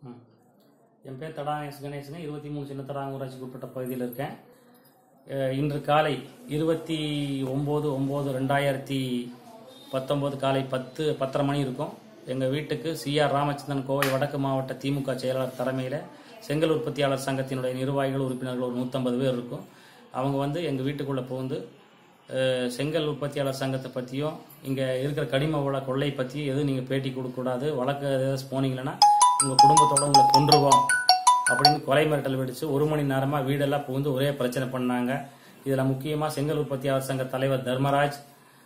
ம். என் பேர் தடாகேஷ் கணேசன் இருபத்தி மூணு சின்ன தடாகம் ஊராட்சிக்கு உட்பட்ட பகுதியில் இருக்கேன் அஹ் இன்று காலை இருபத்தி ஒம்பது ஒம்பது ரெண்டாயிரத்தி பத்தொம்போது காலை பத்து பத்தரை மணி இருக்கும் எங்கள் வீட்டுக்கு சிஆர் ராமச்சந்திரன் கோவை வடக்கு மாவட்ட திமுக செயலாளர் தலைமையில் செங்கல் உற்பத்தியாளர் சங்கத்தினுடைய நிர்வாகிகள் உறுப்பினர்கள் ஒரு நூற்றம்பது பேர் இருக்கும் அவங்க வந்து எங்கள் வீட்டுக்குள்ளே புகுந்து அஹ், செங்கல் உற்பத்தியாளர் சங்கத்தை பற்றியும் இங்கே இருக்கிற கனிம வள கொள்ளை பற்றியும் எதுவும் நீங்கள் பேட்டி கொடுக்கக்கூடாது வழக்கு ஏதாச்சும் போனீங்கன்னா உங்கள் குடும்பத்தோட உங்களை கொன்றுவோம் அப்படின்னு கொலை மிரட்டல் வெடிச்சு ஒரு மணி நேரமாக வீடெல்லாம் புகுந்து ஒரே பிரச்சனை பண்ணாங்க இதில் முக்கியமாக செங்கல் உற்பத்தியாளர் சங்க தலைவர் தர்மராஜ்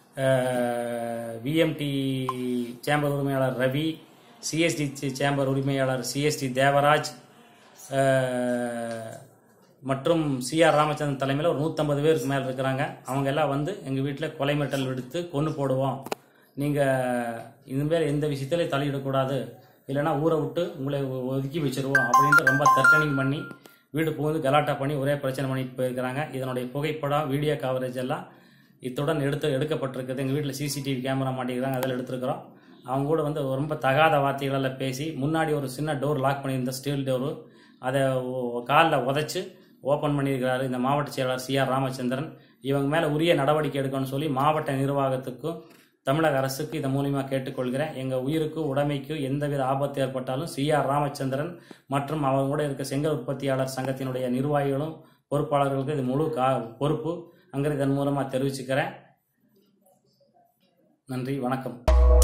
விஎம்டி சேம்பர் உரிமையாளர் ரவி சிஎஸ்டி சேம்பர் உரிமையாளர் சிஎஸ்டி தேவராஜ் அஹ், மற்றும் சிஆர் ராமச்சந்திரன் தலைமையில் ஒரு நூற்றம்பது பேருக்கு மேலே இருக்கிறாங்க அவங்க எல்லாம் வந்து எங்கள் வீட்டில் கொலை மிரட்டல் விடுத்து கொன்று போடுவோம் நீங்கள் இனிமேல் எந்த விஷயத்திலையும் தலையிடக்கூடாது இல்லைன்னா ஊரை விட்டு உங்களை ஒ- ஒதுக்கி வச்சிருவோம் அப்படின்ட்டு ரொம்ப தர்டனிங் பண்ணி வீடு புகுந்து கலாட்டா பண்ணி ஒரே பிரச்சனை பண்ணிட்டு போயிருக்கிறாங்க இதனுடைய புகைப்படம் வீடியோ கவரேஜ் எல்லாம் இத்துடன் எடுத்து எடுக்கப்பட்டிருக்குது எங்கள் வீட்டில் சிசிடிவி கேமரா மாட்டிக்கிறாங்க அதில் எடுத்திருக்கிறோம் அவங்க கூட வந்து ரொம்ப தகாத வார்த்தைகளெல்லாம் பேசி முன்னாடி ஒரு சின்ன டோர் லாக் பண்ணியிருந்த ஸ்டீல் டோரு அதை காலில் உதைச்சு ஓப்பன் பண்ணியிருக்கிறாரு இந்த மாவட்ட செயலாளர் சிஆர் ராமச்சந்திரன் இவங்க மேலே உரிய நடவடிக்கை எடுக்கணும்னு சொல்லி மாவட்ட நிர்வாகத்துக்கும் தமிழக அரசுக்கு இதன் மூலியமாக கேட்டுக்கொள்கிறேன் எங்கள் உயிருக்கு உடைமைக்கு எந்தவித ஆபத்து ஏற்பட்டாலும் சிஆர் ராமச்சந்திரன் மற்றும் அவங்க கூட இருக்க செங்கல் உற்பத்தியாளர் சங்கத்தினுடைய நிர்வாகிகளும் பொறுப்பாளர்களுக்கு இது முழு கா பொறுப்பு அங்கே இதன் மூலமாக தெரிவிச்சுக்கிறேன் நன்றி வணக்கம்